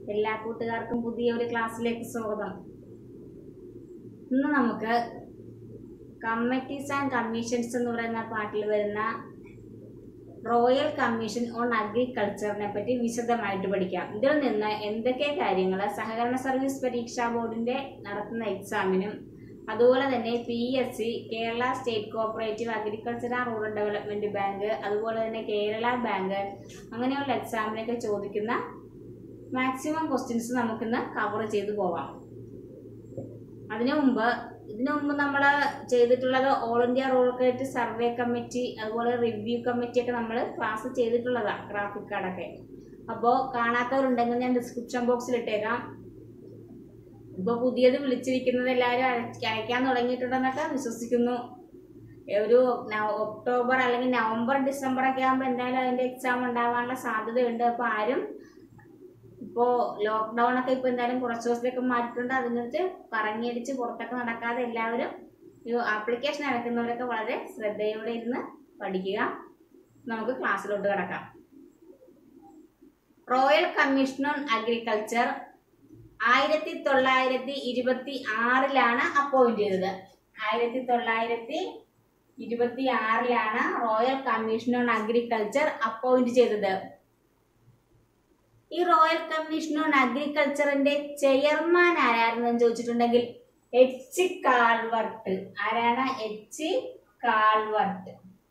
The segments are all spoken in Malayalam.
എല്ലാ കൂട്ടുകാർക്കും പുതിയ ഒരു ക്ലാസ്സിലേക്ക് സ്വാഗതം ഇന്ന് നമുക്ക് കമ്മിറ്റീസ് ആൻഡ് കമ്മീഷൻസ് എന്ന് പറയുന്ന പാട്ടിൽ വരുന്ന റോയൽ കമ്മീഷൻ ഓൺ അഗ്രികൾച്ചറിനെ പറ്റി വിശദമായിട്ട് പഠിക്കാം ഇതിൽ നിന്ന് എന്തൊക്കെ കാര്യങ്ങൾ സഹകരണ സർവീസ് പരീക്ഷാ ബോർഡിന്റെ നടത്തുന്ന എക്സാമിനും അതുപോലെ തന്നെ P S C Kerala state cooperative agriculture and rural development bank അതുപോലെ തന്നെ കേരള ബാങ്ക് അങ്ങനെയുള്ള എക്സാമിനൊക്കെ ചോദിക്കുന്ന മാക്സിമം ക്വസ്റ്റ്യൻസ് നമുക്കിന്ന് കവർ ചെയ്തു പോവാം അതിനു മുമ്പ് ഇതിനു മുമ്പ് നമ്മൾ ചെയ്തിട്ടുള്ളത് all India rural credit survey committee അതുപോലെ റിവ്യൂ കമ്മിറ്റി ഒക്കെ നമ്മൾ ക്ലാസ് ചെയ്തിട്ടുള്ളതാണ് ഗ്രാഫിക് കാർഡൊക്കെ അപ്പോൾ കാണാത്തവരുണ്ടെങ്കിൽ ഞാൻ ഡിസ്ക്രിപ്ഷൻ ബോക്സിൽ ഇട്ടേക്കാം ഇപ്പൊ പുതിയത് വിളിച്ചിരിക്കുന്നത് എല്ലാവരും അയക്ക- അയക്കാൻ തുടങ്ങിയിട്ടുണ്ടെന്നൊക്കെ വിശ്വസിക്കുന്നു ഒരു നവ- ഒക്ടോബർ അല്ലെങ്കിൽ നവംബർ ഡിസംബർ ഒക്കെ ആകുമ്പോൾ എന്തായാലും അതിന്റെ എക്സാം ഉണ്ടാവാനുള്ള സാധ്യതയുണ്ട് അപ്പൊ ആരും ഇപ്പോ ലോക്ക്ഡൌൺ ഒക്കെ ഇപ്പൊ എന്തായാലും കുറച്ച് ദിവസത്തേക്ക് മാറ്റിയിട്ടുണ്ട് അതിനകത്ത് പറഞ്ഞടിച്ച് പുറത്തൊക്കെ നടക്കാതെ എല്ലാവരും ഈ ആപ്ലിക്കേഷൻ അടക്കുന്നവരൊക്കെ വളരെ ശ്രദ്ധയോടെ ഇരുന്ന് പഠിക്കുക നമുക്ക് ക്ലാസ്സിലോട്ട് കിടക്കാം റോയൽ കമ്മീഷൻ ഓൺ അഗ്രികൾച്ചർ ആയിരത്തി തൊള്ളായിരത്തി ഇരുപത്തി ആറിലാണ് അപ്പോയിന്റ് ചെയ്തത് ആയിരത്തി തൊള്ളായിരത്തി ഇരുപത്തി ആറിലാണ് royal commission on agriculture appoint ചെയ്തത് ഈ റോയൽ കമ്മീഷൻ ഓൺ അഗ്രികൾച്ചറിന്റെ ചെയർമാൻ ആരായിരുന്നു എന്ന് ചോദിച്ചിട്ടുണ്ടെങ്കിൽ എച്ച് കാൾവർട്ട് ആരാണ് എച്ച് കാൾവർട്ട്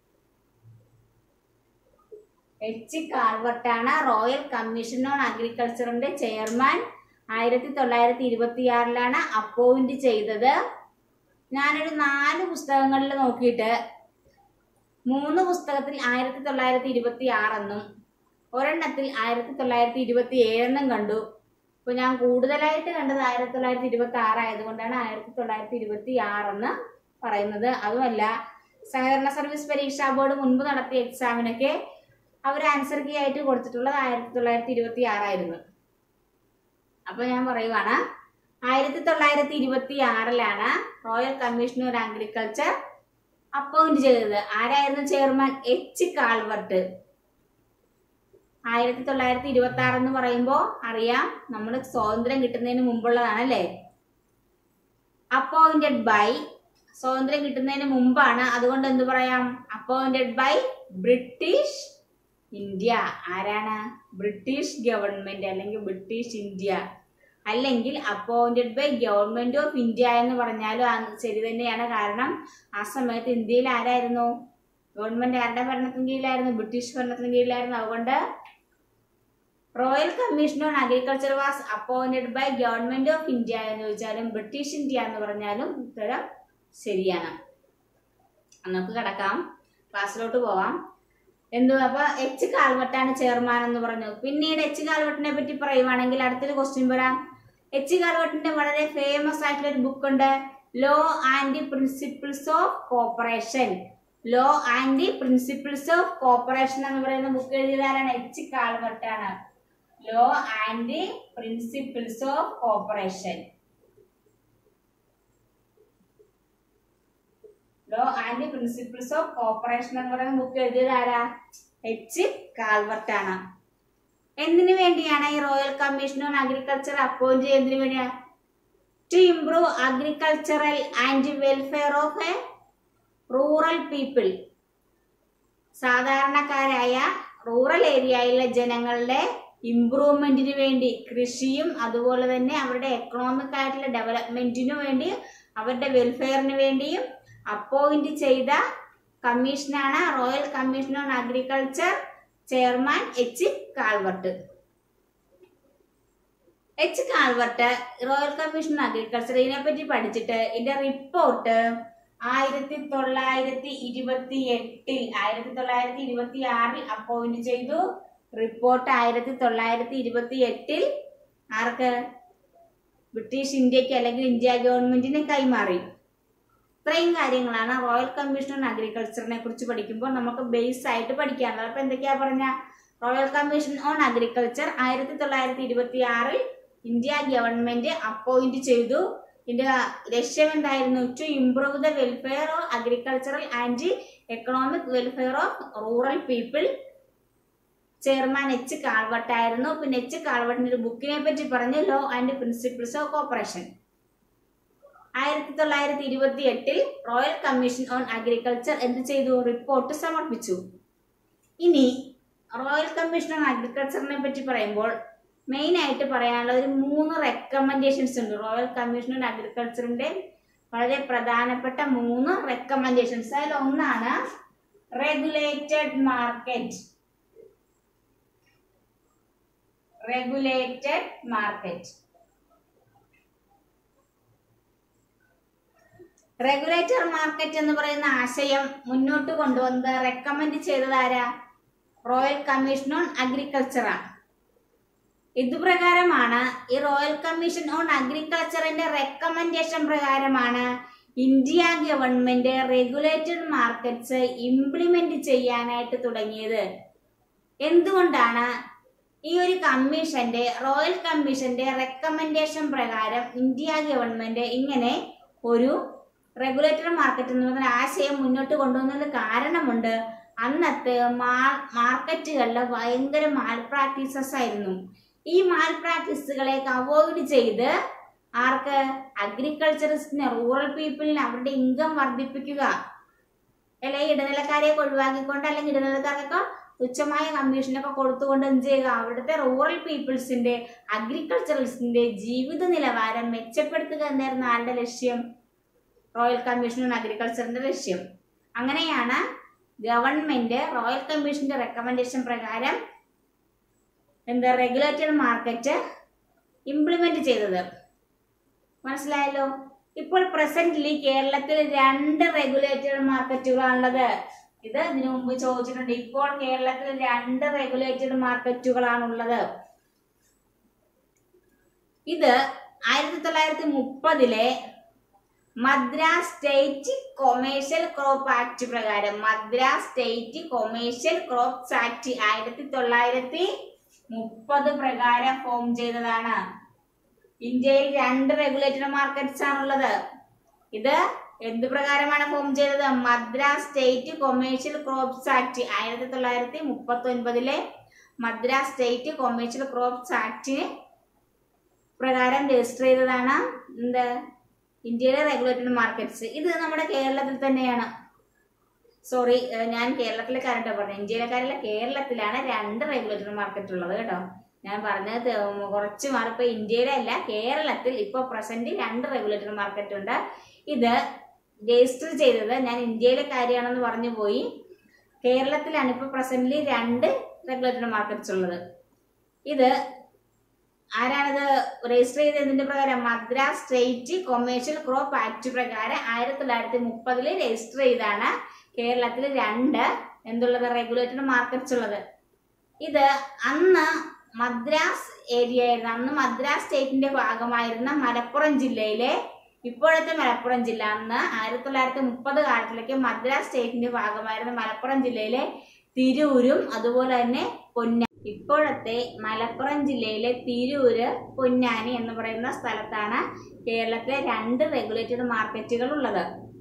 എച്ച് കാൾവർട്ടാണ് റോയൽ കമ്മീഷൻ ഓൺ അഗ്രികൾച്ചറിന്റെ ചെയർമാൻ ആയിരത്തി തൊള്ളായിരത്തി ഇരുപത്തി ആറിലാണ് അപ്പോയിന്റ് ചെയ്തത് ഞാനൊരു നാല് പുസ്തകങ്ങളിൽ നോക്കിയിട്ട് മൂന്ന് പുസ്തകത്തിൽ ആയിരത്തി തൊള്ളായിരത്തി ഇരുപത്തി ആറെന്നും ഒരെണ്ണത്തിൽ ആയിരത്തി തൊള്ളായിരത്തി ഇരുപത്തി ഏഴെന്നും കണ്ടു അപ്പോൾ ഞാൻ കൂടുതലായിട്ട് കണ്ടത് ആയിരത്തി തൊള്ളായിരത്തി ഇരുപത്തി ആറായതുകൊണ്ടാണ് ആയിരത്തി തൊള്ളായിരത്തി ഇരുപത്തി ആറെന്ന് പറയുന്നത് അതുമല്ല സഹകരണ സർവീസ് പരീക്ഷാ ബോർഡ് മുൻപ് നടത്തിയ എക്സാമിനൊക്കെ അവർ ആൻസർ കീ ആയിട്ട് കൊടുത്തിട്ടുള്ളത് ആയിരത്തി തൊള്ളായിരത്തി ഇരുപത്തി ആറായിരുന്നു അപ്പൊ ഞാൻ പറയുവാണ് ആയിരത്തി തൊള്ളായിരത്തി ഇരുപത്തി ആറിലാണ് royal commission of agriculture appoint ചെയ്തത് ആരായിരുന്നു ചെയർമാൻ എച്ച് കാൾവർട്ട് ആയിരത്തി തൊള്ളായിരത്തി ഇരുപത്തി ആറ് എന്ന് പറയുമ്പോൾ അറിയാം നമ്മൾ സ്വാതന്ത്ര്യം കിട്ടുന്നതിന് മുമ്പുള്ളതാണ് അല്ലേ അപ്പോയിന്റഡ് ബൈ സ്വാതന്ത്ര്യം കിട്ടുന്നതിന് മുമ്പാണ് അതുകൊണ്ട് എന്ത് പറയാം അപ്പോയിന്റഡ് ബൈ ബ്രിട്ടീഷ് ഇന്ത്യ ആരാണ് ബ്രിട്ടീഷ് ഗവൺമെന്റ് അല്ലെങ്കിൽ ബ്രിട്ടീഷ് ഇന്ത്യ അല്ലെങ്കിൽ appointed by government of India എന്ന് പറഞ്ഞാലും ആ ശരി തന്നെയാണ് കാരണം ആ സമയത്ത് ഇന്ത്യയിൽ ആരായിരുന്നു ഗവൺമെന്റ് ആരുടെ ഭരണത്തിന് കീഴിലായിരുന്നു ബ്രിട്ടീഷ് ഭരണത്തിന് കീഴിലായിരുന്നു അതുകൊണ്ട് royal commission on agriculture was appointed by government of India എന്ന് ചോദിച്ചാലും ബ്രിട്ടീഷ് ഇന്ത്യ എന്ന് പറഞ്ഞാലും ഉത്തരം ശരിയാണ് നമുക്ക് കിടക്കാം ക്ലാസ്സിലോട്ട് പോവാം എന്തു അപ്പൊ എച്ച് കാൽവട്ടാണ് ചെയർമാൻ എന്ന് പറഞ്ഞു പിന്നീട് എച്ച് കാൽവട്ടിനെ പറ്റി പറയുവാണെങ്കിൽ അടുത്തൊരു ക്വസ്റ്റ്യൻ വരാം എച്ച് കാൽവട്ടിന്റെ വളരെ ഫേമസ് ആയിട്ടുള്ള ഒരു ബുക്ക് ഉണ്ട് law and principles of cooperation law and principles of cooperation എന്ന് പറയുന്ന ബുക്ക് എഴുതിയതാരാണ് എച്ച് കാൽവട്ടാണ് law and principles of cooperation law and principles of cooperation എന്ന് പറയുന്ന ബുക്ക് എഴുതിയത് ആരാ എച്ച് കാൽവർട്ട് ആണ് എന്തിനു വേണ്ടിയാണ് ഈ royal commission on agriculture appoint ചെയ്യുന്നതിന് വേണ്ടിയാ to improve agricultural and welfare of a rural people സാധാരണക്കാരായ റൂറൽ ഏരിയയിലെ ജനങ്ങളുടെ ഇംപ്രൂവ്മെന്റിന് വേണ്ടി കൃഷിയും അതുപോലെ തന്നെ അവരുടെ എക്കണോമിക് ആയിട്ടുള്ള ഡെവലപ്മെന്റിനു വേണ്ടി അവരുടെ വെൽഫെയറിന് വേണ്ടിയും അപ്പോയിന്റ് ചെയ്ത കമ്മീഷനാണ് royal commission on agriculture chairman H Calvert H Calvert royal commission on agriculture ഇതിനെപ്പറ്റി പഠിച്ചിട്ട് ഇതിന്റെ റിപ്പോർട്ട് ആയിരത്തി തൊള്ളായിരത്തി ഇരുപത്തി എട്ടിൽ ആയിരത്തി തൊള്ളായിരത്തി ഇരുപത്തി ആറിൽ അപ്പോയിന്റ് ചെയ്തു റിപ്പോർട്ട് ആയിരത്തി തൊള്ളായിരത്തി ഇരുപത്തി എട്ടിൽ ആർക്ക് ബ്രിട്ടീഷ് ഇന്ത്യക്ക് അല്ലെങ്കിൽ ഇന്ത്യ ഗവൺമെന്റിന് കൈമാറി ഇത്രയും കാര്യങ്ങളാണ് റോയൽ കമ്മീഷൻ ഓൺ അഗ്രികൾച്ചറിനെ കുറിച്ച് പഠിക്കുമ്പോൾ നമുക്ക് ബേസ് ആയിട്ട് പഠിക്കാനുള്ളത് അപ്പൊ എന്തൊക്കെയാ പറഞ്ഞ റോയൽ കമ്മീഷൻ ഓൺ അഗ്രികൾച്ചർ ആയിരത്തി തൊള്ളായിരത്തി ഇരുപത്തി ആറിൽ ഇന്ത്യ ഗവൺമെന്റ് അപ്പോയിന്റ് ചെയ്തു ഇതിന്റെ ലക്ഷ്യം എന്തായിരുന്നു to improve the welfare of agricultural and economic welfare of rural people chairman H Calvert ആയിരുന്നു പിന്നെ എച്ച് കാൾവട്ടിന്റെ ഒരു ബുക്കിനെ പറ്റി പറഞ്ഞു law and principles of cooperation ആയിരത്തി തൊള്ളായിരത്തി ഇരുപത്തി എട്ടിൽ റോയൽ കമ്മീഷൻ ഓൺ അഗ്രികൾച്ചർ എന്ത് ചെയ്തു റിപ്പോർട്ട് സമർപ്പിച്ചു ഇനി റോയൽ കമ്മീഷൻ ഓൺ അഗ്രികൾച്ചറിനെ പറ്റി പറയുമ്പോൾ മെയിൻ ആയിട്ട് പറയാനുള്ള ഒരു മൂന്ന് റെക്കമെൻഡേഷൻസ് ഉണ്ട് റോയൽ കമ്മീഷൻ ഓൺ അഗ്രികൾച്ചറിന്റെ വളരെ പ്രധാനപ്പെട്ട മൂന്ന് റെക്കമെൻഡേഷൻസ് അതിൽ ഒന്നാണ് regulated market regulated market regulator market എന്ന് പറയുന്ന ആശയം മുന്നോട്ട് കൊണ്ടുവന്നത് റെക്കമെൻഡ് ചെയ്തത് ആരാ റോയൽ കമ്മീഷൻ ഓൺ അഗ്രികൾച്ചർ ആണ് ഇതുപ്രകാരമാണ് ഈ റോയൽ കമ്മീഷൻ ഓൺ അഗ്രികൾച്ചറിന്റെ റെക്കമെൻഡേഷൻ പ്രകാരമാണ് India government regulated markets implement ചെയ്യാനായിട്ട് തുടങ്ങിയത് എന്തുകൊണ്ടാണ് ഈ ഒരു കമ്മീഷന്റെ റോയൽ കമ്മീഷന്റെ റെക്കമെൻഡേഷൻ പ്രകാരം ഇന്ത്യ ഗവൺമെന്റ് ഇങ്ങനെ ഒരു റെഗുലേറ്റഡ് മാർക്കറ്റ് എന്ന് പറയുന്ന ആശയം മുന്നോട്ട് കൊണ്ടുവന്നത് കാരണമുണ്ട് അന്നത്തെ മാർക്കറ്റുകളിൽ ഭയങ്കര മാൽ പ്രാക്ടീസസ് ആയിരുന്നു ഈ മാൽ പ്രാക്ടീസുകളെ അവോയ്ഡ് ചെയ്ത് ആർക്ക് അഗ്രികൾച്ചറിസ്റ്റിന് റൂറൽ പീപ്പിളിന് അവരുടെ ഇൻകം വർദ്ധിപ്പിക്കുക അല്ലെങ്കിൽ ഇടനിലക്കാരെ ഒഴിവാക്കിക്കൊണ്ട് അല്ലെങ്കിൽ ഇടനിലക്കാർക്കൊക്കെ തുച്ഛമായ കമ്മീഷനൊക്കെ കൊടുത്തുകൊണ്ട് എന്ത് ചെയ്യുക അവിടുത്തെ റൂറൽ പീപ്പിൾസിന്റെ അഗ്രികൾച്ചറലിസ്റ്റിന്റെ ജീവിത നിലവാരം മെച്ചപ്പെടുത്തുക എന്നായിരുന്നു ആരുടെ ലക്ഷ്യം റോയൽ കമ്മീഷൻ ഓൺ അഗ്രികൾച്ചറിന്റെ ലക്ഷ്യം അങ്ങനെയാണ് ഗവൺമെന്റ് റോയൽ കമ്മീഷന്റെ റെക്കമെൻഡേഷൻ പ്രകാരം എന്താ റെഗുലേറ്റഡ് മാർക്കറ്റ് ഇംപ്ലിമെന്റ് ചെയ്തത് മനസ്സിലായല്ലോ ഇപ്പോൾ പ്രസന്റ്ലി കേരളത്തിൽ രണ്ട് റെഗുലേറ്റഡ് മാർക്കറ്റുകളാണുള്ളത് ഇത് ഇതിനു മുമ്പ് ചോദിച്ചിട്ടുണ്ട് ഇപ്പോൾ കേരളത്തിൽ രണ്ട് റെഗുലേറ്റഡ് മാർക്കറ്റുകളാണുള്ളത് ഇത് ആയിരത്തി തൊള്ളായിരത്തി മുപ്പതിലെ Madras state commercial crop act പ്രകാരം Madras state commercial crops act ആയിരത്തി തൊള്ളായിരത്തി മുപ്പത് പ്രകാരം ഫോം ചെയ്തതാണ് ഇന്ത്യയിൽ രണ്ട് റെഗുലേറ്റഡ് മാർക്കറ്റ്സ് ആണുള്ളത് ഇത് എന്ത് പ്രകാരമാണ് ഫോം ചെയ്തത് Madras state commercial crops act ആയിരത്തി തൊള്ളായിരത്തി മുപ്പത്തി ഒൻപതിലെ മദ്രാസ് സ്റ്റേറ്റ് കൊമേഴ്ഷ്യൽ ക്രോപ്സ് ആക്ടിന് പ്രകാരം രജിസ്റ്റർ ചെയ്തതാണ് എന്ത് ഇന്ത്യയിലെ റെഗുലേറ്റഡ് മാർക്കറ്റ്സ് ഇത് നമ്മുടെ കേരളത്തിൽ തന്നെയാണ് സോറി ഞാൻ കേരളത്തിലെ കാരണ്ട പറഞ്ഞത് ഇന്ത്യയിലെ കാര്യമില്ല കേരളത്തിലാണ് രണ്ട് റെഗുലേറ്റഡ് മാർക്കറ്റ് ഉള്ളത് കേട്ടോ ഞാൻ പറഞ്ഞത് തെ- കുറച്ച് മാറി ഇപ്പൊ ഇന്ത്യയിലെ അല്ല കേരളത്തിൽ ഇപ്പോൾ പ്രസന്റ് രണ്ട് റെഗുലേറ്റഡ് മാർക്കറ്റ് ഉണ്ട് ഇത് രജിസ്റ്റർ ചെയ്തത് ഞാൻ ഇന്ത്യയിലെ കാര്യമാണെന്ന് പറഞ്ഞു പോയി കേരളത്തിലാണ് ഇപ്പോൾ പ്രസന്റ്ലി രണ്ട് റെഗുലേറ്റഡ് മാർക്കറ്റ്സ് ഉള്ളത് ഇത് ആരാണിത് രജിസ്റ്റർ ചെയ്തതിന്റെ പ്രകാരം Madras state commercial crop act പ്രകാരം ആയിരത്തി തൊള്ളായിരത്തി മുപ്പതില് രജിസ്റ്റർ ചെയ്താണ് കേരളത്തിൽ രണ്ട് എന്തുള്ളത് റെഗുലേറ്റഡ് മാർക്കറ്റ്സ് ഉള്ളത് ഇത് അന്ന് മദ്രാസ് ഏരിയ ആയിരുന്നു അന്ന് മദ്രാസ് സ്റ്റേറ്റിന്റെ ഭാഗമായിരുന്ന മലപ്പുറം ജില്ലയിലെ ഇപ്പോഴത്തെ മലപ്പുറം ജില്ല അന്ന് ആയിരത്തി തൊള്ളായിരത്തി മുപ്പത് കാലത്തിലേക്ക് മദ്രാസ് സ്റ്റേറ്റിന്റെ ഭാഗമായിരുന്ന മലപ്പുറം ജില്ലയിലെ തിരൂരും അതുപോലെ തന്നെ പൊന്ന ഇപ്പോഴത്തെ മലപ്പുറം ജില്ലയിലെ തിരൂര് പൊന്നാനി എന്ന് പറയുന്ന സ്ഥലത്താണ് കേരളത്തിലെ രണ്ട് റെഗുലേറ്റഡ് മാർക്കറ്റുകൾ ഉള്ളത്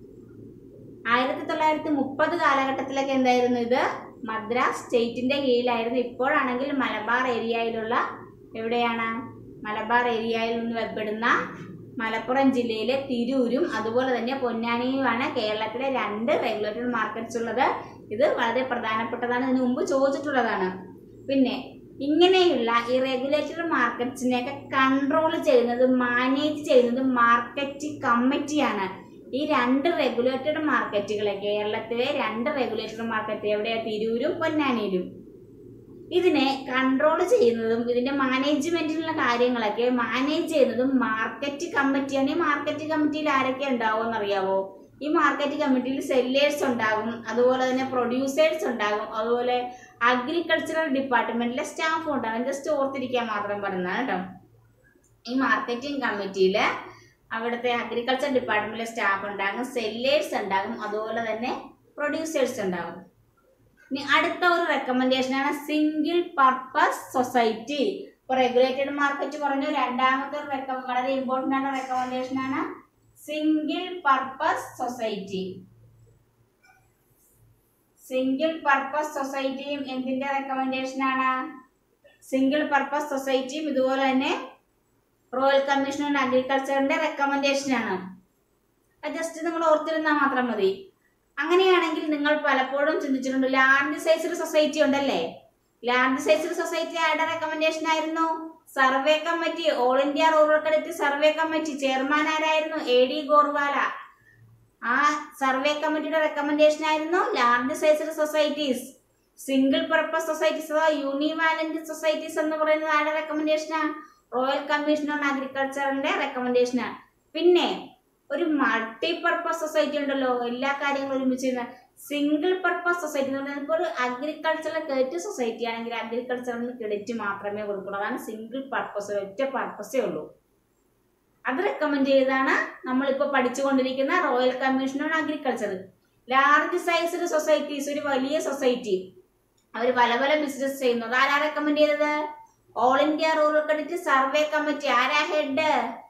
ആയിരത്തി തൊള്ളായിരത്തി മുപ്പത് കാലഘട്ടത്തിലൊക്കെ എന്തായിരുന്നു ഇത് മദ്രാസ് സ്റ്റേറ്റിന്റെ കീഴിലായിരുന്നു ഇപ്പോഴാണെങ്കിൽ മലബാർ ഏരിയയിലുള്ള എവിടെയാണ് മലബാർ ഏരിയയിൽ നിന്ന് ഉൾപ്പെടുന്ന മലപ്പുറം ജില്ലയിലെ തിരൂരും അതുപോലെ തന്നെ പൊന്നാനിയുമാണ് കേരളത്തിലെ രണ്ട് റെഗുലേറ്റഡ് മാർക്കറ്റ്സ് ഉള്ളത് ഇത് വളരെ പ്രധാനപ്പെട്ടതാണ് ഇതിനു മുമ്പ് ചോദിച്ചിട്ടുള്ളതാണ് പിന്നെ ഇങ്ങനെയുള്ള ഈ റെഗുലേറ്റഡ് മാർക്കറ്റ്സിനെയൊക്കെ കൺട്രോൾ ചെയ്യുന്നത് മാനേജ് ചെയ്യുന്നത് മാർക്കറ്റ് കമ്മിറ്റിയാണ് ഈ രണ്ട് റെഗുലേറ്റഡ് മാർക്കറ്റുകളെ കേരളത്തിലെ രണ്ട് റെഗുലേറ്റഡ് മാർക്കറ്റ് എവിടെയാ തിരൂരും പൊന്നാനിയിലും ഇതിനെ കൺട്രോൾ ചെയ്യുന്നതും ഇതിന്റെ മാനേജ്മെന്റിനുള്ള കാര്യങ്ങളൊക്കെ മാനേജ് ചെയ്യുന്നതും മാർക്കറ്റ് കമ്മിറ്റിയാണ് ഈ മാർക്കറ്റ് കമ്മിറ്റിയിൽ ആരൊക്കെ ഉണ്ടാവും അറിയാവോ ഈ മാർക്കറ്റ് കമ്മിറ്റിയിൽ സെല്ലേഴ്സ് ഉണ്ടാകും അതുപോലെ തന്നെ പ്രൊഡ്യൂസേഴ്സ് ഉണ്ടാകും അതുപോലെ അഗ്രികൾച്ചറൽ ഡിപ്പാർട്ട്മെന്റിലെ സ്റ്റാഫും ഉണ്ടാകും ജസ്റ്റ് ഓർത്തിരിക്കാൻ മാത്രം പറയുന്നതാണ് കേട്ടോ ഈ മാർക്കറ്റിംഗ് കമ്മിറ്റിയിൽ അവിടുത്തെ അഗ്രികൾച്ചർ ഡിപ്പാർട്ട്മെന്റിലെ സ്റ്റാഫ് ഉണ്ടാകും സെല്ലേഴ്സ് ഉണ്ടാകും അതുപോലെ തന്നെ പ്രൊഡ്യൂസേഴ്സ് ഉണ്ടാകും ഇനി അടുത്ത ഒരു റെക്കമെൻഡേഷൻ ആണ് സിംഗിൾ പർപ്പസ് സൊസൈറ്റി ഇപ്പൊ റെഗുലേറ്റഡ് മാർക്കറ്റ് പറഞ്ഞു രണ്ടാമത്തെ ഒരു റെക്ക വളരെ ഇമ്പോർട്ടന്റ് ആണ് റെക്കമെൻഡേഷൻ ആണ് single purpose society single purpose സൊസൈറ്റിയും എന്തിന്റെ റെക്കമെൻഡേഷൻ ആണ് സിംഗിൾ പർപ്പസ് സൊസൈറ്റിയും ഇതുപോലെ തന്നെ റോയൽ കമ്മീഷൻ ഓൺ അഗ്രികൾച്ചറിന്റെ റെക്കമെൻഡേഷൻ ആണ് അത് ജസ്റ്റ് നിങ്ങൾ ഓർത്തിരുന്നാൽ മാത്രം മതി അങ്ങനെയാണെങ്കിൽ നിങ്ങൾ പലപ്പോഴും ചിന്തിച്ചിട്ടുണ്ട് ലാർജ് സൈസ്ഡ് സൊസൈറ്റി ഉണ്ടല്ലേ ലാർജ് സൈസ്ഡ് സൊസൈറ്റി ആരുടെ റെക്കമെൻഡേഷൻ ആയിരുന്നു survey committee all India rural credit survey committee chairman ആരായിരുന്നു എ ഡി ഗോർവാല ആ സർവേ കമ്മിറ്റിയുടെ റെക്കമെൻഡേഷൻ ആയിരുന്നു large sized societies single purpose societies അഥവാ യൂണിവാലന്റ് സൊസൈറ്റീസ് എന്ന് പറയുന്നത് ആരുടെ റെക്കമെൻഡേഷനാണ് റോയൽ കമ്മീഷൻ ഓൺ അഗ്രികൾച്ചറിന്റെ റെക്കമെൻഡേഷനാണ് പിന്നെ ഒരു മൾട്ടി പർപ്പസ് സൊസൈറ്റി ഉണ്ടല്ലോ എല്ലാ കാര്യങ്ങളും ഒരുമിച്ച് സിംഗിൾ പർപ്പസ് സൊസൈറ്റി എന്ന് പറഞ്ഞാൽ ഇപ്പോൾ ഒരു അഗ്രികൾച്ചറൽ ക്രെഡിറ്റ് സൊസൈറ്റി ആണെങ്കിൽ അഗ്രികൾച്ചറിന് ക്രെഡിറ്റ് മാത്രമേ കൊടുക്കുള്ളൂ അതാണ് സിംഗിൾ പർപ്പസ് ഒറ്റ പർപ്പസേ ഉള്ളൂ അത് റെക്കമെൻഡ് ചെയ്താണ് നമ്മളിപ്പോൾ പഠിച്ചുകൊണ്ടിരിക്കുന്ന royal commission on agriculture large sized societies ഒരു വലിയ സൊസൈറ്റി അവർ പല പല ബിസിനസ് ചെയ്യുന്നു അത് ആരാ റെക്കമെൻഡ് ചെയ്തത് all India rural credit survey committee ആരാ ഹെഡ്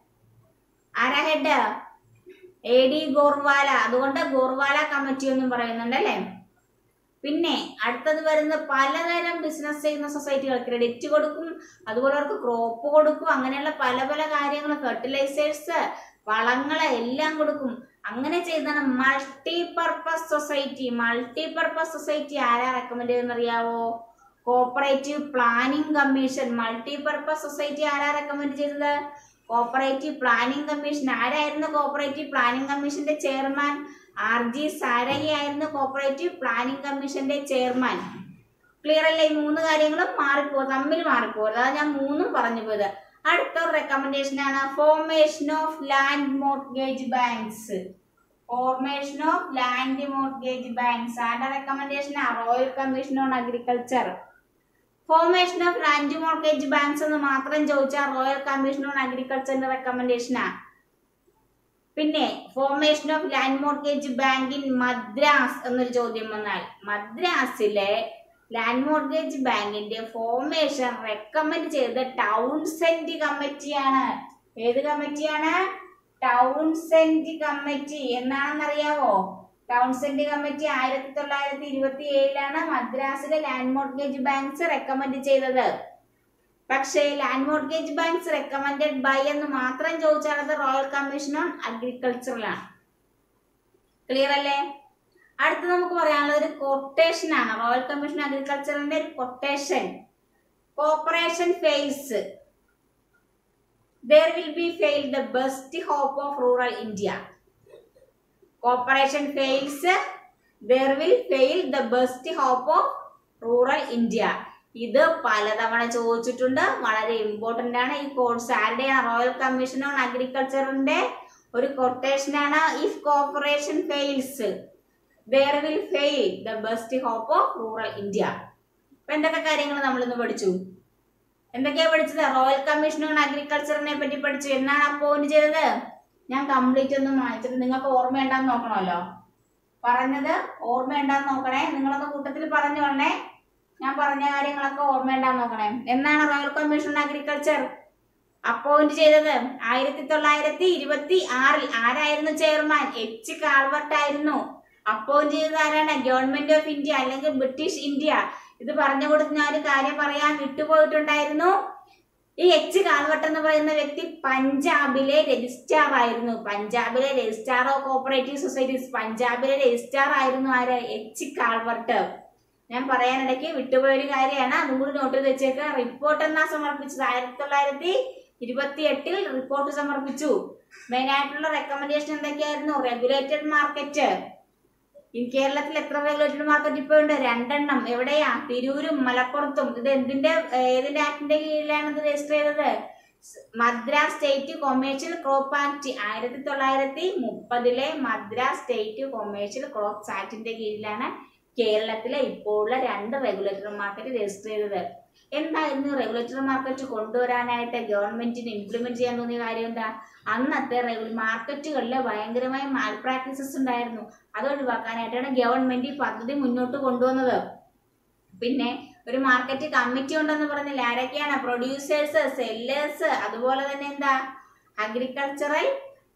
ആരാ ഹെഡ് എ ഡി ഗോർവാല അതുകൊണ്ട് ഗോർവാല കമ്മിറ്റി എന്നും പറയുന്നുണ്ട് അല്ലേ പിന്നെ അടുത്തത് വരുന്ന പലതരം ബിസിനസ് ചെയ്യുന്ന സൊസൈറ്റികൾ ക്രെഡിറ്റ് കൊടുക്കും അതുപോലെ അവർക്ക് ക്രോപ്പ് കൊടുക്കും അങ്ങനെയുള്ള പല പല കാര്യങ്ങൾ ഫെർട്ടിലൈസേഴ്സ് വളങ്ങള് എല്ലാം കൊടുക്കും അങ്ങനെ ചെയ്താണ് multi purpose society multi purpose society ആരാ റെക്കമെൻഡ് ചെയ്യുന്ന അറിയാവോ cooperative planning commission multi purpose society ആരാ റെക്കമെൻഡ് ചെയ്തത് കോപ്പറേറ്റീവ് പ്ലാനിംഗ് കമ്മീഷൻ ആരായിരുന്നു കോപ്പറേറ്റീവ് പ്ലാനിംഗ് കമ്മീഷന്റെ ചെയർമാൻ ആർ ജി സാരംഗി ആയിരുന്നു കോപ്പറേറ്റീവ് പ്ലാനിംഗ് കമ്മീഷന്റെ ചെയർമാൻ ക്ലിയർ അല്ലേ ഈ മൂന്ന് കാര്യങ്ങളും മാറിപ്പോ തമ്മിൽ മാറിപ്പോകും അതാണ് ഞാൻ മൂന്നും പറഞ്ഞു പോയത് അടുത്ത ഒരു റെക്കമെൻഡേഷൻ ആണ് formation of land mortgage banks formation of land mortgage banks ആരുടെ റെക്കമെൻഡേഷൻ ആ royal commission on agriculture formation of land mortgage banks എന്ന് മാത്രം ചോദിച്ചാൽ റോയൽ കമ്മീഷൻ ഓൺ അഗ്രികൾച്ചറിന്റെ റെക്കമെൻഡേഷനാ പിന്നെ formation of land mortgage bank in Madras എന്നൊരു ചോദ്യം വന്നാൽ മദ്രാസിലെ ലാൻഡ് മോർഗേജ് ബാങ്കിന്റെ ഫോർമേഷൻ റെക്കമെൻഡ് ചെയ്ത ടൗൺസെന്റ് കമ്മിറ്റിയാണ് ഏത് കമ്മിറ്റിയാണ് ടൗൺസെന്റ് കമ്മിറ്റി എന്നാണെന്നറിയാവോ ടൗൺസെന്റ് കമ്മിറ്റി ആയിരത്തി തൊള്ളായിരത്തി ഇരുപത്തി ഏഴിലാണ് മദ്രാസിലെ ലാൻഡ് മോർഗേജ് ബാങ്ക്സ് റെക്കമെൻഡ് ചെയ്തത് പക്ഷേ land mortgage banks recommended by എന്ന് മാത്രം ചോദിച്ചാൽ അത് റോയൽ കമ്മീഷൻ ഓൺ അഗ്രികൾച്ചറിലാണ് ക്ലിയർ അല്ലേ അടുത്ത് നമുക്ക് പറയാനുള്ളത് ഒരു കൊട്ടേഷൻ ആണ് റോയൽ കമ്മീഷൻ അഗ്രികൾച്ചറിന്റെ ഒരു quotation cooperation fails there will be failed the best hope of rural India. Cooperation fails, there will fail the best hope of rural India. ഇത് പലതവണ ചോദിച്ചിട്ടുണ്ട് വളരെ ഇമ്പോർട്ടന്റ് ആണ് ഈ കോഴ്സ് ആരുടെയാണ് റോയൽ കമ്മീഷൻ ഓൺ അഗ്രികൾച്ചറിന്റെ ഒരു കൊട്ടേഷൻ ആണ് if cooperation fails there will fail the best hope of rural India അപ്പൊ എന്തൊക്കെ കാര്യങ്ങൾ നമ്മൾ ഇന്ന് പഠിച്ചു എന്തൊക്കെയാ പഠിച്ചത് റോയൽ കമ്മീഷൻ ഓൺ അഗ്രികൾച്ചറിനെ പറ്റി പഠിച്ചു എന്നാണ് അപ്പോയിന്റ് ചെയ്തത് ഞാൻ കംപ്ലീറ്റ് ഒന്നും വായിച്ചിട്ട് നിങ്ങൾക്ക് ഓർമ്മയുണ്ടാന്ന് നോക്കണമല്ലോ പറഞ്ഞത് ഓർമ്മയുണ്ടാന്ന് നോക്കണേ നിങ്ങളൊന്ന് കൂട്ടത്തിൽ പറഞ്ഞോളണേ ഞാൻ പറഞ്ഞ കാര്യങ്ങളൊക്കെ ഓർമ്മയുണ്ടാന്ന് നോക്കണേ എന്നാണ് royal commission on agriculture appoint ചെയ്തത് ആയിരത്തി തൊള്ളായിരത്തി ഇരുപത്തി ആറിൽ ആരായിരുന്നു ചെയർമാൻ എച്ച് കാൾവർട്ട് ആയിരുന്നു അപ്പോയിന്റ് ചെയ്തത് ആരാണ് ഗവൺമെന്റ് ഓഫ് ഇന്ത്യ അല്ലെങ്കിൽ ബ്രിട്ടീഷ് ഇന്ത്യ ഇത് പറഞ്ഞു കൊടുത്ത് ഞാൻ ഒരു കാര്യം പറയാൻ വിട്ടുപോയിട്ടുണ്ടായിരുന്നു ഈ എച്ച് കാൽവട്ട് എന്ന് പറയുന്ന വ്യക്തി പഞ്ചാബിലെ രജിസ്ട്രാർ ആയിരുന്നു പഞ്ചാബിലെ രജിസ്ട്രാർ ഓഫ് കോപ്പറേറ്റീവ് സൊസൈറ്റീസ് പഞ്ചാബിലെ രജിസ്ട്രാർ ആയിരുന്നു ആര് എച്ച് കാൽവർട്ട് ഞാൻ പറയാനിടയ്ക്ക് വിട്ടുപോയൊരു കാര്യമാണ് അതും കൂടി നോട്ട് ചെയ്ത് വെച്ചേക്ക റിപ്പോർട്ട് എന്നാ സമർപ്പിച്ചത് ആയിരത്തി തൊള്ളായിരത്തി ഇരുപത്തി എട്ടിൽ റിപ്പോർട്ട് സമർപ്പിച്ചു മെയിൻ ആയിട്ടുള്ള റെക്കമെൻഡേഷൻ എന്തൊക്കെയായിരുന്നു റെഗുലേറ്റഡ് മാർക്കറ്റ് ഈ കേരളത്തിൽ എത്ര റെഗുലേറ്റഡ് മാർക്കറ്റ് ഇപ്പോൾ ഉണ്ട് രണ്ടെണ്ണം എവിടെയാ തിരൂരും മലപ്പുറത്തും ഇത് എന്തിന്റെ ഏഹ്, ഏതിന്റെ ആക്ടിന്റെ കീഴിലാണ് ഇത് രജിസ്റ്റർ ചെയ്തത് സ് Madras state commercial crop act ആയിരത്തി തൊള്ളായിരത്തി മുപ്പതിലെ മദ്രാസ് സ്റ്റേറ്റ് കൊമേഴ്ഷ്യൽ ക്രോപ്സ് ആക്ടിന്റെ കീഴിലാണ് കേരളത്തിലെ ഇപ്പോഴുള്ള രണ്ട് റെഗുലേറ്ററി മാർക്കറ്റ് രജിസ്റ്റർ ചെയ്തത് എന്തായിരുന്നു റെഗുലേറ്ററി മാർക്കറ്റ് കൊണ്ടുവരാനായിട്ട് ഗവൺമെന്റിന് ഇംപ്ലിമെന്റ് ചെയ്യാൻ തോന്നിയ കാര്യം എന്താ അന്നത്തെ റെഗുലർ മാർക്കറ്റുകളിൽ ഭയങ്കരമായ മാൽ പ്രാക്ടീസസ് ഉണ്ടായിരുന്നു അത് ഒഴിവാക്കാനായിട്ടാണ് ഗവൺമെന്റ് ഈ പദ്ധതി മുന്നോട്ട് കൊണ്ടുവന്നത് പിന്നെ ഒരു മാർക്കറ്റ് കമ്മിറ്റി ഉണ്ടെന്ന് പറഞ്ഞില്ല ആരൊക്കെയാണ് പ്രൊഡ്യൂസേഴ്സ് സെല്ലേഴ്സ് അതുപോലെ തന്നെ എന്താ അഗ്രികൾച്ചറൽ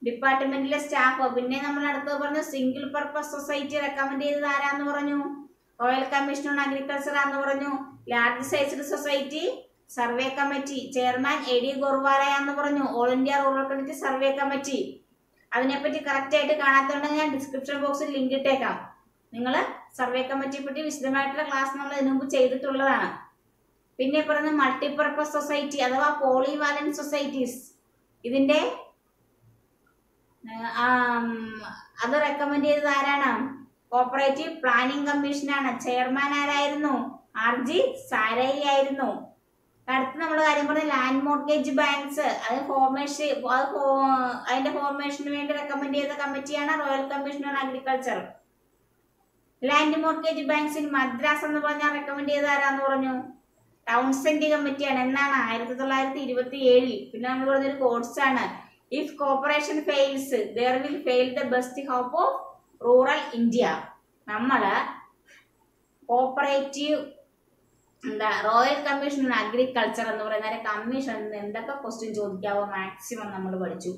ഡിപ്പാർട്ട്മെന്റിലെ സ്റ്റാഫ് പിന്നെ നമ്മൾ അടുത്തത് പറഞ്ഞു സിംഗിൾ പർപ്പസ് സൊസൈറ്റി റെക്കമെൻഡ് ചെയ്തത് ആരാന്ന് പറഞ്ഞു റോയൽ കമ്മീഷൻ ഓൺ അഗ്രികൾച്ചർ എന്ന് പറഞ്ഞു large sized society survey committee chairman A D Gorwala എന്ന് പറഞ്ഞു all India rural committee survey committee അതിനെപ്പറ്റി കറക്റ്റ് ആയിട്ട് കാണാത്തതുകൊണ്ട് ഞാൻ ഡിസ്ക്രിപ്ഷൻ ബോക്സിൽ ലിങ്ക് ഇട്ടേക്കാം നിങ്ങൾ സർവേ കമ്മിറ്റിയെ പറ്റി വിശദമായിട്ടുള്ള ക്ലാസ് നമ്മൾ ഇതിനു മുമ്പ് ചെയ്തിട്ടുള്ളതാണ് പിന്നെ പറഞ്ഞ മൾട്ടിപർപ്പസ് സൊസൈറ്റി അഥവാ പോളിവാലന്റ് സൊസൈറ്റീസ് ഇതിന്റെ ആ, ആം, അത് റെക്കമെൻഡ് ചെയ്തത് ആരാണ് കോപ്പറേറ്റീവ് പ്ലാനിംഗ് കമ്മീഷനാണ് ചെയർമാൻ ആരായിരുന്നു ആർ ജി സാരയി ആയിരുന്നു അടുത്ത് നമ്മൾ കാര്യം പറഞ്ഞ ലാൻഡ് മോർഗേജ് ബാങ്ക്സ് അത് ഫോർമേഷൻ അത് ഫോ- അതിന്റെ ഫോർമേഷന് വേണ്ടി റെക്കമെൻഡ് ചെയ്ത കമ്മിറ്റിയാണ് royal commission on agriculture land mortgage banks in Madras എന്ന് പറഞ്ഞാൽ റെക്കമെൻഡ് ചെയ്ത ആരാന്ന് പറഞ്ഞു ടൗൺസെന്റ് കമ്മിറ്റിയാണ് എന്നാണ് ആയിരത്തി തൊള്ളായിരത്തി ഇരുപത്തി ഏഴിൽ പിന്നെ നമ്മൾ പറഞ്ഞൊരു കോഴ്സ് ആണ് if cooperation fails there will fail the best hope of rural India നമ്മള് കോപ്പറേറ്റീവ് എന്താ റോയൽ കമ്മീഷൻ ഓൺ അഗ്രികൾച്ചർ എന്ന് പറയുന്ന കമ്മീഷനിൽ നിന്ന് എന്തൊക്കെ ക്വസ്റ്റ്യൻ ചോദിക്കാവോ മാക്സിമം നമ്മൾ പഠിച്ചു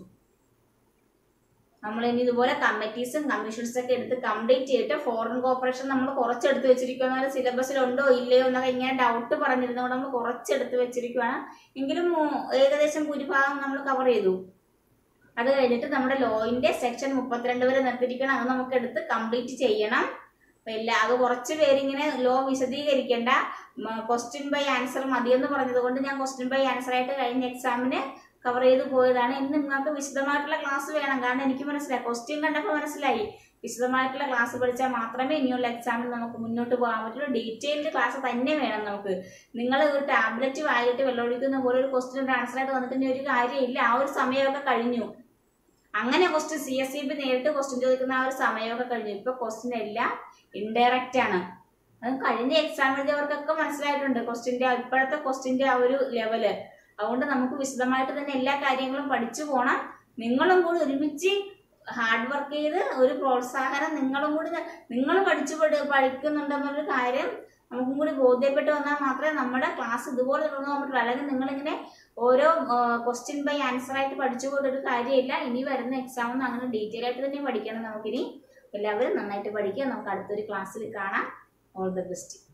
നമ്മൾ ഇനി ഇതുപോലെ കമ്മിറ്റീസും കമ്മീഷൻസും ഒക്കെ എടുത്ത് കംപ്ലീറ്റ് ചെയ്തിട്ട് ഫോറിൻ കോപ്പറേഷൻ നമ്മൾ കുറച്ചെടുത്ത് വെച്ചിരിക്കുകയാണ് സിലബസിൽ ഉണ്ടോ ഇല്ലയോ എന്നൊക്കെ ഇങ്ങനെ ഡൗട്ട് പറഞ്ഞിരുന്നതുകൊണ്ട് നമ്മൾ കുറച്ചെടുത്ത് വെച്ചിരിക്കുകയാണ് എങ്കിലും മൂ- ഏകദേശം ഭൂരിഭാഗം നമ്മൾ കവർ ചെയ്തു അത് കഴിഞ്ഞിട്ട് നമ്മുടെ ലോയിന്റെ സെക്ഷൻ മുപ്പത്തിരണ്ട് വരെ നിർത്തിയിരിക്കണം അത് നമുക്ക് എടുത്ത് കംപ്ലീറ്റ് ചെയ്യണം അപ്പൊ എല്ലാ അത് കുറച്ച് പേരിങ്ങനെ ലോ വിശദീകരിക്കേണ്ട ക്വസ്റ്റ്യൻ ബൈ ആൻസർ മതിയെന്ന് പറഞ്ഞത് കൊണ്ട് ഞാൻ ക്വസ്റ്റ്യൻ ബൈ ആൻസർ ആയിട്ട് കഴിഞ്ഞ എക്സാമിന് കവർ ചെയ്ത് പോയതാണ് ഇന്ന് നിങ്ങൾക്ക് വിശദമായിട്ടുള്ള ക്ലാസ് വേണം കാരണം എനിക്ക് മനസ്സിലായി ക്വസ്റ്റ്യൻ കണ്ടപ്പോൾ മനസ്സിലായി വിശദമായിട്ടുള്ള ക്ലാസ് പഠിച്ചാൽ മാത്രമേ ഇനിയുള്ള എക്സാമിൽ നമുക്ക് മുന്നോട്ട് പോകാൻ പറ്റുള്ളൂ ഡീറ്റെയിൽഡ് ക്ലാസ് തന്നെ വേണം നമുക്ക് നിങ്ങൾ ഒരു ടാബ്ലറ്റ് വായിട്ട് വെള്ളമൊഴിക്കുന്ന പോലെ ഒരു ക്വസ്റ്റ്യൻ ആൻസർ ആയിട്ട് വന്നിട്ടുണ്ടെങ്കിൽ ഒരു കാര്യമില്ല ആ ഒരു സമയമൊക്കെ കഴിഞ്ഞു അങ്ങനെ question C S C B നേരിട്ട് ക്വസ്റ്റ്യൻ ചോദിക്കുന്ന ആ ഒരു സമയമൊക്കെ കഴിഞ്ഞു ഇപ്പൊ ക്വസ്റ്റ്യൻ എല്ലാം ഇൻഡയറക്റ്റ് ആണ് അത് കഴിഞ്ഞ എക്സാം എഴുതിയവർക്കൊക്കെ മനസ്സിലായിട്ടുണ്ട് ക്വസ്റ്റ്യന്റെ ഇപ്പോഴത്തെ ക്വസ്റ്റ്യന്റെ ആ ഒരു ലെവല് അതുകൊണ്ട് നമുക്ക് വിശദമായിട്ട് തന്നെ എല്ലാ കാര്യങ്ങളും പഠിച്ചു പോണം നിങ്ങളും കൂടി ഒരുമിച്ച് ഹാർഡ് വർക്ക് ചെയ്ത് ഒരു പ്രോത്സാഹനം നിങ്ങളും കൂടി നിങ്ങൾ പഠിച്ചു പഠി- പഠിക്കുന്നുണ്ടെന്നൊരു കാര്യം നമുക്കും കൂടി ബോധ്യപ്പെട്ട് വന്നാൽ മാത്രമേ നമ്മുടെ ക്ലാസ് ഇതുപോലെ തുടർന്ന് പോകാൻ പറ്റുള്ളൂ അല്ലെങ്കിൽ നിങ്ങളിങ്ങനെ ഓരോ ക്വസ്റ്റ്യൻ ബൈ ആൻസർ ആയിട്ട് പഠിച്ചു പോയിട്ടൊരു കാര്യമില്ല ഇനി വരുന്ന എക്സാമൊന്നും അങ്ങനെ ഡീറ്റെയിൽ ആയിട്ട് തന്നെ പഠിക്കണം നമുക്കിനി എല്ലാവരും നന്നായിട്ട് പഠിക്കുക നമുക്ക് അടുത്തൊരു ക്ലാസ്സിൽ കാണാം ഓൾ ദ ബെസ്റ്റ്